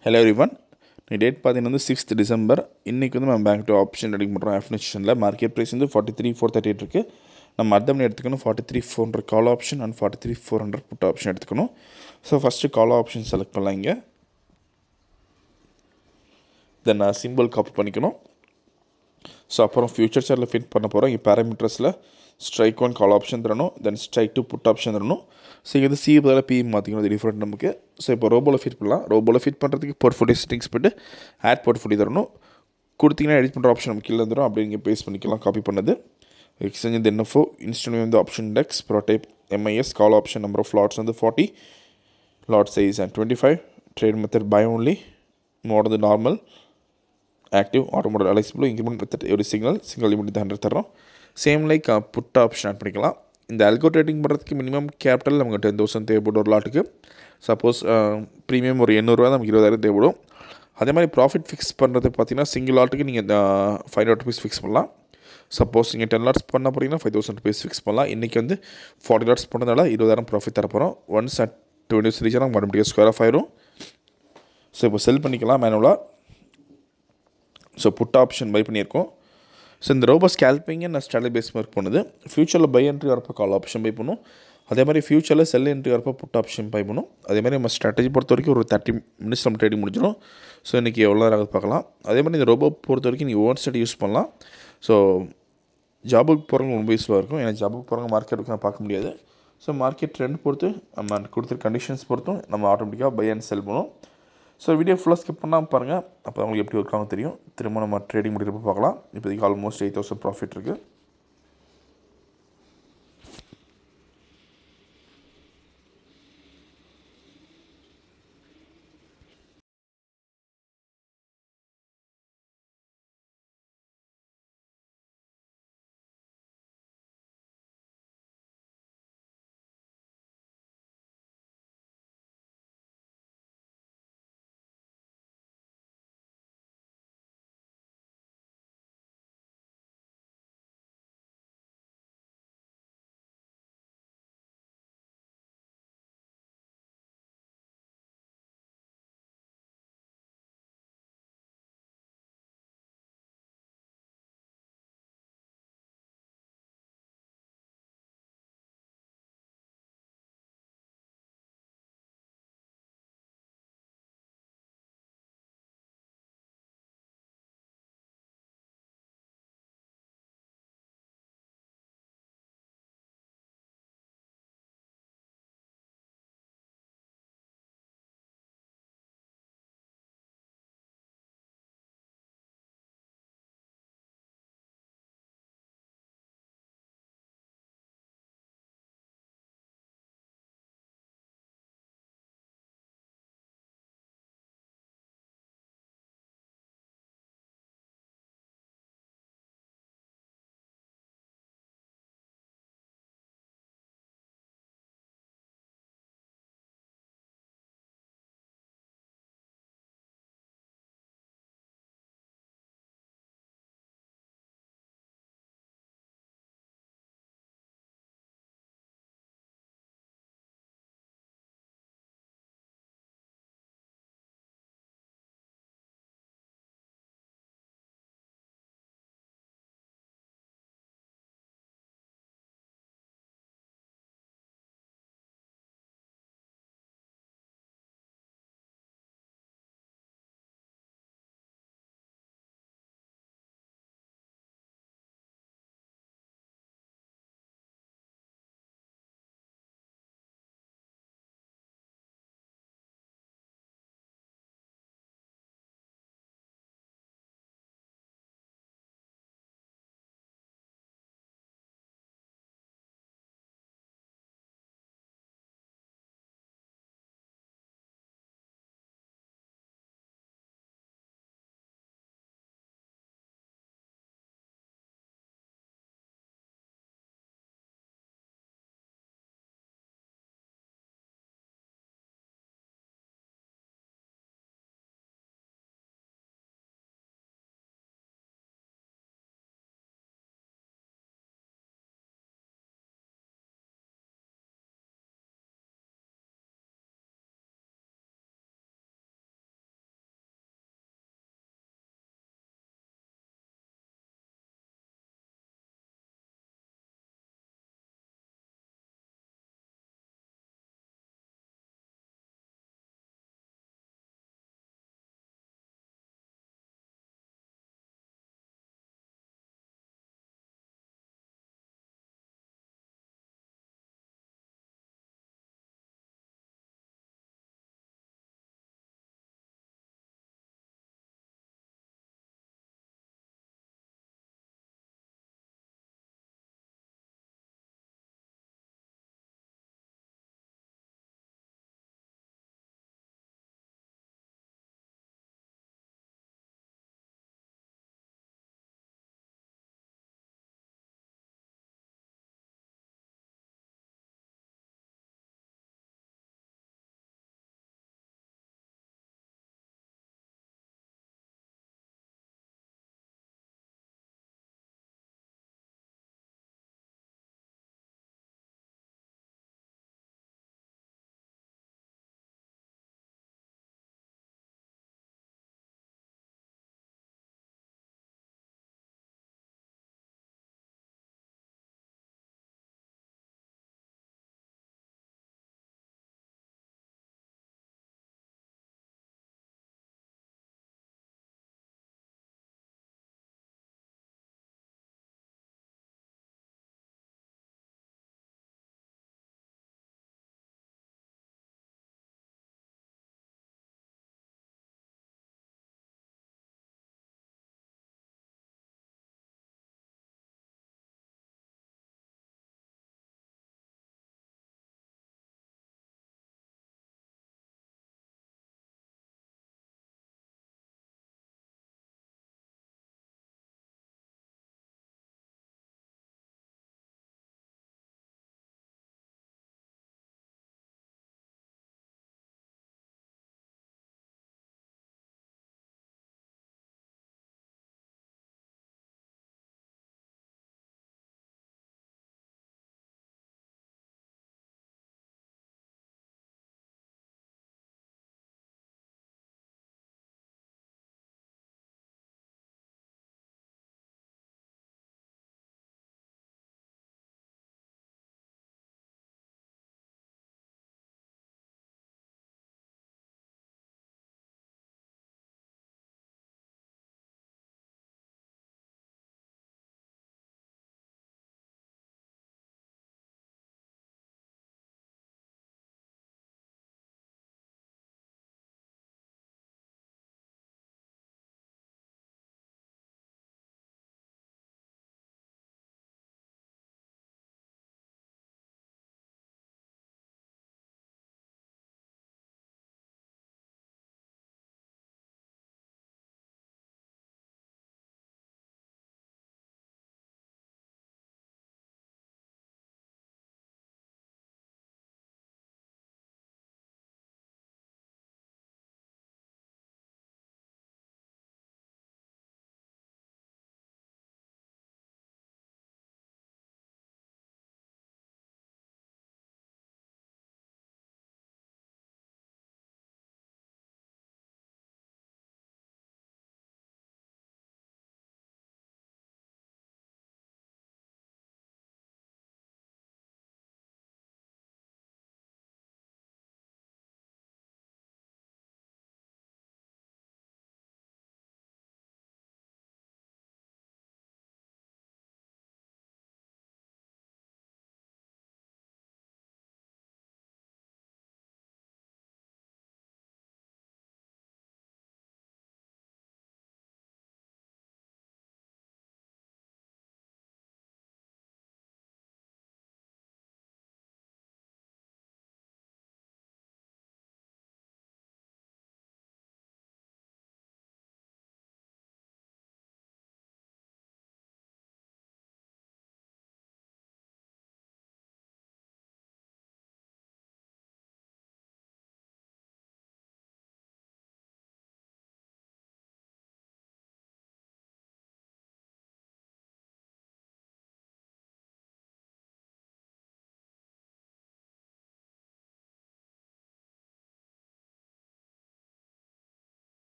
hello every one date பார்த்தீங்கன்னா வந்து sixth December இன்றைக்கி வந்து நம்ம பேங்க் டு ஆப்ஷன் ரெடி பண்ணுறோம் ஆஃப்டர்நூஷனில் மார்க்கெட் ப்ரைஸ் வந்து forty three four thirty eight இருக்குது நம்ம அர்த்தம் மணி எடுத்துக்கணும் forty three four hundred call option and forty three four hundred put option எடுத்துக்கணும் so first call option select பண்ணலாம் இங்கே தென் சிம்பிள் காப்பி பண்ணிக்கணும் ஸோ அப்புறம் ஃபியூச்சர் சார்ட்டில் ஃபிட் பண்ண போகிறோம் இங்கே பேராமீட்டர்ஸில் ஸ்ட்ரைக் ஒன் கால் ஆப்ஷன் தரணும் then strike two put option தரணும் ஸோ இது சி பதிலாக பி மாற்றிக்கணும் அது டிஃப்ரெண்ட் நமக்கு ஸோ இப்போ ரோபோவில் ஃபிட் பண்ணலாம் ரோபோவில் ஃபிட் பண்ணுறதுக்கு போர்ட்ஃபோலியோ செட்டிங்ஸ் போய்ட்டு ஆட் போர்ட்ஃபோலியோ தரணும் கொடுத்தீங்கன்னா எடிட் பண்ணுற ஆப்ஷன் நம்ம கீழே வந்துடும் அப்படி நீங்கள் பேஸ்ட் பண்ணிக்கலாம் காப்பி பண்ணது எக்ஸ்சேஞ்ச் இந்த என்எஃப்ஓ இன்ஸ்டன்ட் வந்து ஆப்ஷன் டெக்ஸ் ப்ரோடைப் MIS call option number of lots வந்து forty lot size and twenty five trade method buy only mode வந்து நார்மல் ஆக்டிவ் ஆட்டோமோட் அலைசிபிள் இன்க்ரிமெண்ட் மெத்தட் ஒரு சிக்னல் சிங்கிள் லிமிட் ஹண்ட்ரட் தரோம் same like put option add பண்ணிக்கலாம் இந்த algo trading பண்ணுறதுக்கு minimum capital நமக்கு ten thousand தேவைப்படும் ஒரு லாட்டுக்கு சப்போஸ் ப்ரீமியம் ஒரு எண்ணூறுரூவா நமக்கு இருபதாயிரம் தேவைப்படும் அதே மாதிரி ப்ராஃபிட் ஃபிக்ஸ் பண்ணுறது பார்த்தீங்கன்னா சிங்கிள் லாட்டுக்கு நீங்கள் ஃபைவ் ஹண்ட்ரட் ருபீஸ் ஃபிக்ஸ் பண்ணலாம் சப்போஸ் நீங்கள் டென் லாட்ஸ் பண்ண போகிறீங்கன்னா ஃபைவ் தௌசண்ட் ருபீஸ் ஃபிக்ஸ் பண்ணலாம் இன்றைக்கி வந்து ஃபார்ட்டி லாட்ஸ் பண்ணதால இருபதாயிரம் ப்ராஃபிட் தரப்போகிறோம் ஒன்ஸ் அட் டுவெண்ட்டி ரீச்சாக நமக்கு மறுபடியும் ஸ்கொயர் ஆஃப் ஆயிரும் ஸோ இப்போ செல் பண்ணிக்கலாம் மேனுவலாக ஸோ புட் ஆப்ஷன் பை பண்ணியிருக்கோம் ஸோ இந்த ரோபோ ஸ்கேல்பிங்கை நான் ஸ்ட்ராட்டஜி பேஸ் ஒர்க் பண்ணுது ஃபியூச்சரில் பை என்ட்ரி வரப்போ கால் ஆப்ஷன் பை பண்ணும் அதே மாதிரி ஃபியூச்சரில் செல் என்ட்ரி வரப்போ புட் ஆப்ஷன் பை பண்ணும் அதே மாதிரி நம்ம ஸ்ட்ராட்டஜி பொறுத்த வரைக்கும் ஒரு தேர்ட்டி மினிட்ஸ் நம்ம ட்ரேடிங் முடிஞ்சிடும் ஸோ இன்றைக்கி எவ்வளோ நேரம் ஆகுது பார்க்கலாம் அதே மாதிரி இந்த ரோபோ பொறுத்த வரைக்கும் நீங்கள் ஓன் செட் யூஸ் பண்ணலாம் ஸோ ஜாபுக்கு போகிறவங்க ரொம்ப யூஸ்ஃபுல்லாக இருக்கும் ஏன்னா ஜாபுக்கு போகிறவங்க மார்க்கெட்டுக்கு நான் பார்க்க முடியாது ஸோ மார்க்கெட் ட்ரெண்ட் பொறுத்து நம்ம கொடுத்துருக்க கண்டிஷன்ஸ் பொறுத்தும் நம்ம ஆட்டோமேட்டிக்காக பை அண்ட் செல் பண்ணுவோம் ஸோ வீடியோ ஃபுல்லாக ஸ்கிப் பண்ணாமல் பாருங்கள் அப்போ உங்களுக்கு எப்படி ஒர்க் ஆகும் தெரியும் திரும்ப நம்ம ட்ரேடிங் முடிக்கிறப்ப பார்க்கலாம் இப்போதைக்கு ஆல்மோஸ்ட் எயிட் தௌசண்ட் ப்ராஃபிட் இருக்குது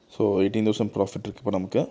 ஸோ எயிட்டீன் தௌசண்ட் ப்ராஃபிட் இருக்குது இப்போ நமக்கு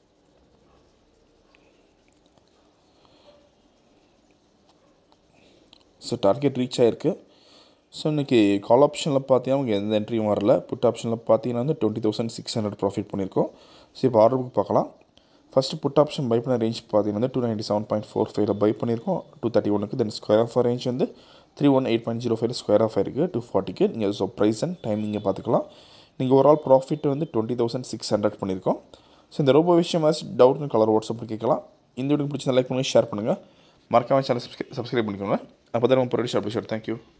ஸோ டார்கெட் ரீச் ஆகிருக்கு ஸோ இன்றைக்கி கால் ஆப்ஷனில் பார்த்தீங்கன்னா நமக்கு எந்த என்ட்ரியும் வரல புட் ஆப்ஷனில் பார்த்தீங்கன்னா வந்து twenty thousand six hundred profit பண்ணியிருக்கோம் ஸோ இப்போ ஆர்டர் புக் பார்க்கலாம் ஃபஸ்ட்டு புட் ஆப்ஷன் பை பண்ண ரேஞ்ச் பார்த்தீங்கன்னா வந்து two ninety seven point four ஃபைவ்ல பை பண்ணியிருக்கோம் டூ தேர்ட்டி ஒனுக்கு தென் ஸ்கொயர் ஆஃப் ரேஞ்ச் வந்து three one eight point zero five square off ஆயிருக்கு டூ ஃபார்ட்டிக்கு நீங்கள் ஸோ ப்ரைஸ் அண்ட் டைம் நீங்கள் பார்த்துக்கலாம் நீங்கள் ஓவரால் ப்ராஃபிட் வந்து டுவெண்ட்டி தௌசண்ட் சிக்ஸ் ஹண்ட்ரட் பண்ணியிருக்கோம் ஸோ இந்த ரொம்ப விஷயம் டவுட்னு கலர் வாட்ஸ்அப்பில் கேட்கலாம் இந்த வீடியோ பிடிச்சா லைக் பண்ணி ஷேர் பண்ணுங்கள் மறக்காமல் சேனல் சப்ஸ்கிரைப் பண்ணிக்கோங்க அப்போ தான் நம்ம ப்ரொடியூஸ் அப்ளிஷர் தேங்க்யூ